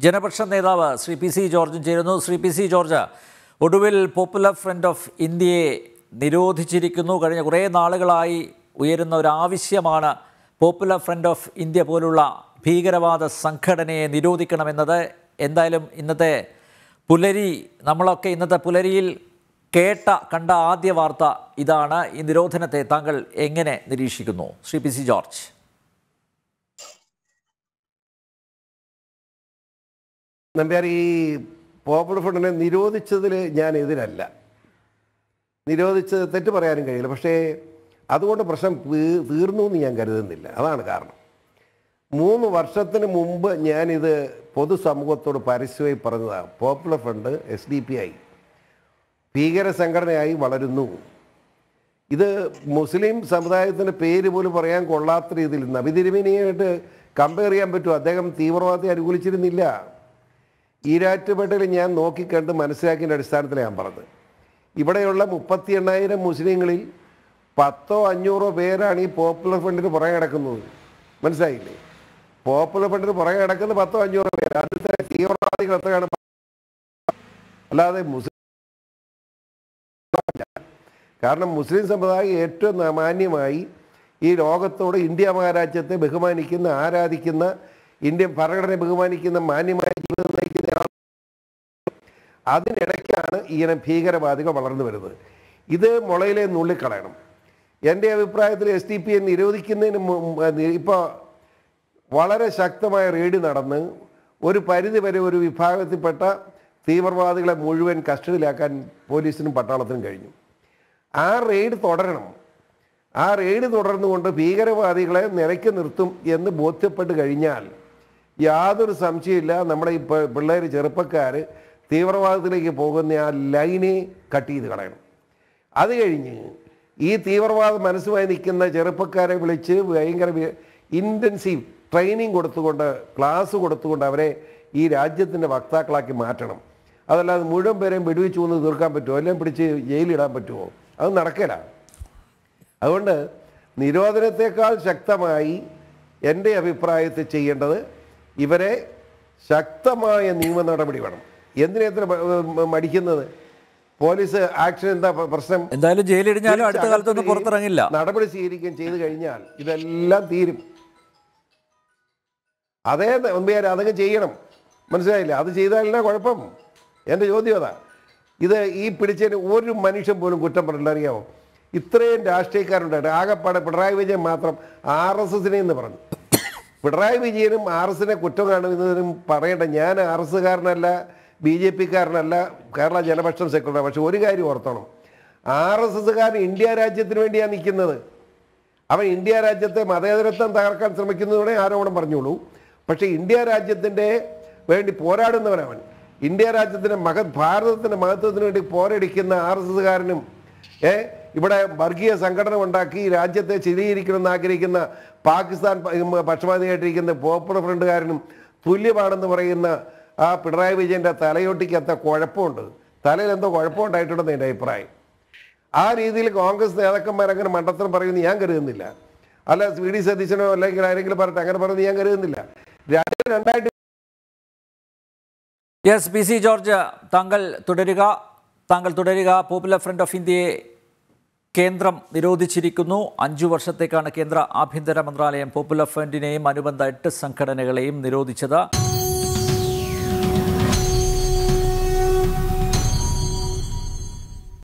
ജനപക്ഷ നേതാവ് Shri P C ജോർജും ചേരുന്നു ശ്രീ പി സി ജോർജ് ഒടുവിൽ പോപ്പുലർ ഫ്രണ്ട് ഓഫ് ഇന്ത്യയെ നിരോധിച്ചിരിക്കുന്നു കഴിഞ്ഞ കുറേ നാളുകളായി ഉയരുന്ന ഒരു ആവശ്യമാണ് പോപ്പുലർ ഫ്രണ്ട് ഓഫ് ഇന്ത്യ പോലുള്ള ഭീകരവാദ സംഘടനയെ നിരോധിക്കണമെന്നത് എന്തായാലും ഇന്നത്തെ പുലരി നമ്മളൊക്കെ ഇന്നത്തെ പുലരിയിൽ കേട്ട കണ്ട ആദ്യ വാർത്ത ഇതാണ് ഈ നിരോധനത്തെ താങ്കൾ എങ്ങനെ നിരീക്ഷിക്കുന്നു ശ്രീ പി സി ജോർജ് നമ്പ്യാർ ഈ പോപ്പുലർ ഫ്രണ്ടിനെ നിരോധിച്ചതിൽ ഞാൻ എതിരല്ല നിരോധിച്ചത് തെറ്റ് പറയാനും കഴിയില്ല പക്ഷേ അതുകൊണ്ട് പ്രശ്നം തീ- തീർന്നു എന്ന് ഞാൻ കരുതുന്നില്ല അതാണ് കാരണം മൂന്ന് വർഷത്തിന് മുമ്പ് ഞാനിത് പൊതുസമൂഹത്തോട് പരസ്യമായി പറഞ്ഞതാണ് Popular Front S D P ആയി ഭീകര സംഘടനയായി വളരുന്നു ഇത് മുസ്ലിം സമുദായത്തിൻ്റെ പേര് പോലും പറയാൻ കൊള്ളാത്ത രീതിയിൽ നബിതിരുമിനിയായിട്ട് കമ്പയർ ചെയ്യാൻ പറ്റുമോ അദ്ദേഹം തീവ്രവാദത്തെ അനുകൂലിച്ചിരുന്നില്ല ഈരാറ്റുപേട്ടയിൽ ഞാൻ നോക്കിക്കണ്ട് മനസ്സിലാക്കിയതിൻ്റെ അടിസ്ഥാനത്തിൽ ഞാൻ പറഞ്ഞത് ഇവിടെയുള്ള മുപ്പത്തി എണ്ണായിരം മുസ്ലിങ്ങളിൽ പത്തോ അഞ്ഞൂറോ പേരാണ് ഈ പോപ്പുലർ ഫണ്ടിന് പുറകെ കിടക്കുന്നത് മനസ്സിലായില്ലേ പോപ്പുലർ ഫണ്ടിന് പുറകെ കിടക്കുന്നത് പത്തോ അഞ്ഞൂറോ പേര് അടുത്ത തീവ്രവാദികൾ എത്രയാണ് അല്ലാതെ മുസ്ലിം കാരണം മുസ്ലിം സമുദായം ഏറ്റവും ന- മാന്യമായി ഈ ലോകത്തോട് ഇന്ത്യ മഹാരാജ്യത്തെ ബഹുമാനിക്കുന്ന ആരാധിക്കുന്ന ഇന്ത്യൻ ഭരണഘടനയെ ബഹുമാനിക്കുന്ന മാന്യമായ ജീവിതം നയിക്കുന്ന ആൾ- അതിനിടയ്ക്കാണ് ഇങ്ങനെ ഭീകരവാദികൾ വളർന്നു വരുന്നത് ഇത് മുളയിലെ നുള്ളിക്കളയണം എൻ്റെ അഭിപ്രായത്തിൽ എസ് ടി പിയെ നിരോധിക്കുന്നതിന് ഇപ്പോൾ വളരെ ശക്തമായ റെയ്ഡ് നടന്ന് ഒരു പരിധി വരെ ഒരു വിഭാഗത്തിൽപ്പെട്ട തീവ്രവാദികളെ മുഴുവൻ കസ്റ്റഡിയിലാക്കാൻ പോലീസിനും പട്ടാളത്തിനും കഴിഞ്ഞു ആ റെയ്ഡ് തുടരണം ആ റെയ്ഡ് തുടർന്നുകൊണ്ട് ഭീകരവാദികളെ നിലയ്ക്ക് നിർത്തും എന്ന് ബോധ്യപ്പെട്ട് കഴിഞ്ഞാൽ യാതൊരു സംശയമില്ല നമ്മുടെ ഈ പ- പിള്ളേർ ചെറുപ്പക്കാർ തീവ്രവാദത്തിലേക്ക് പോകുന്ന ആ ലൈനെ കട്ട് ചെയ്ത് കളയണം അത് കഴിഞ്ഞ് ഈ തീവ്രവാദ മനസ്സുമായി നിൽക്കുന്ന ചെറുപ്പക്കാരെ വിളിച്ച് ഭയങ്കര ഇൻറ്റൻസീവ് ട്രെയിനിങ് കൊടുത്തുകൊണ്ട് ക്ലാസ് കൊടുത്തുകൊണ്ട് അവരെ ഈ രാജ്യത്തിൻ്റെ വക്താക്കളാക്കി മാറ്റണം അതല്ലാതെ മുഴുവൻ പേരെയും വെടിവെച്ച് കൊന്ന് തീർക്കാൻ പറ്റുമോ എല്ലാം പിടിച്ച് ജയിലിടാൻ പറ്റുമോ അത് നടക്കില്ല അതുകൊണ്ട് നിരോധനത്തെക്കാൾ ശക്തമായി എൻ്റെ അഭിപ്രായത്തിൽ ചെയ്യേണ്ടത് ഇവരെ ശക്തമായ നിയമ നടപടി വേണം എന്തിനാ ഇത്ര മ- മടിക്കുന്നത് പോലീസ് ആക്ഷൻ എന്താ പ്ര- പ്രശ്നം എന്തായാലും ജയിലിടിഞ്ഞാലും അടുത്ത കാലത്തൊന്നും പുറത്തിറങ്ങില്ല നടപടി സ്വീകരിക്കുകയും ചെയ്തു കഴിഞ്ഞാൽ ഇതെല്ലാം തീരും അതേ നമ്പിയാർ അതങ്ങ് ചെയ്യണം മനസ്സിലായില്ല അത് ചെയ്താലല്ല കുഴപ്പം എൻ്റെ ചോദ്യം അതാ ഇത് ഈ പിടിച്ചതിന് ഒരു മനുഷ്യൻ പോലും കുറ്റം പറഞ്ഞില്ല അറിയാമോ ഇത്രയും രാഷ്ട്രീയക്കാരുണ്ടായിട്ട് ആകെപ്പാടെ പിണറായി വിജയൻ മാത്രം ആർ എസ് എസിനെ എന്ന് പറഞ്ഞു പിണറായി വിജയനും ആർ എസിനെ കുറ്റം കാണുന്നതിനും പറയണ്ട ഞാൻ ആർ എസ്സുകാരനല്ല ബി ജെ പിക്കാരനല്ല കേരള ജനപക്ഷം സെക്രട്ടറി പക്ഷെ ഒരു കാര്യം ഓർത്തണം ആർ എസ് എസ്സുകാരൻ ഇന്ത്യ രാജ്യത്തിന് വേണ്ടിയാണ് നിൽക്കുന്നത് അവൻ ഇന്ത്യ രാജ്യത്തെ മതേതരത്വം തകർക്കാൻ ശ്രമിക്കുന്നതോടെ ആരോപണം പറഞ്ഞോളൂ പക്ഷേ ഇന്ത്യ രാജ്യത്തിൻ്റെ വേണ്ടി പോരാടുന്നവനവൻ ഇന്ത്യ രാജ്യത്തിൻ്റെ മഹത് ഭാരതത്തിൻ്റെ മഹത്വത്തിന് വേണ്ടി പോരടിക്കുന്ന ആർ എസ് എസ്സുകാരനും ഏ ഇവിടെ വർഗീയ സംഘടന ഉണ്ടാക്കി ഈ രാജ്യത്തെ ചിരീകരിക്കണമെന്ന് ആഗ്രഹിക്കുന്ന പാകിസ്ഥാൻ പ- ഉം, പക്ഷപാതിയായിട്ടിരിക്കുന്ന പോപ്പുലർ ഫ്രണ്ടുകാരനും തുല്യമാണെന്ന് പറയുന്ന ആ പിണറായി വിജയൻ്റെ തലയൊട്ടിക്കത്ത കുഴപ്പമുണ്ട് തലയിൽ എന്തോ കുഴപ്പമുണ്ടായിട്ടുണ്ടെന്ന് എൻ്റെ അഭിപ്രായം ആ രീതിയിൽ കോൺഗ്രസ് നേതാക്കന്മാർ അങ്ങനെ മണ്ടത്തരം പറയുമെന്ന് ഞാൻ കരുതുന്നില്ല അല്ല വി ഡി സതീശനോ അല്ലെങ്കിൽ ആരെങ്കിലും പറഞ്ഞിട്ട് അങ്ങനെ പറയുന്നത് ഞാൻ കരുതുന്നില്ല രണ്ട് രണ്ടായിട്ട് യെസ് പി സി ജോർജ് താങ്കൾ തുടരുക താങ്കൾ തുടരുക പോപ്പുലർ ഫ്രണ്ട് ഓഫ് ഇന്ത്യയെ കേന്ദ്രം നിരോധിച്ചിരിക്കുന്നു അഞ്ചു വർഷത്തേക്കാണ് കേന്ദ്ര ആഭ്യന്തര മന്ത്രാലയം പോപ്പുലർ ഫ്രണ്ടിനെയും അനുബന്ധ എട്ട് സംഘടനകളെയും നിരോധിച്ചത്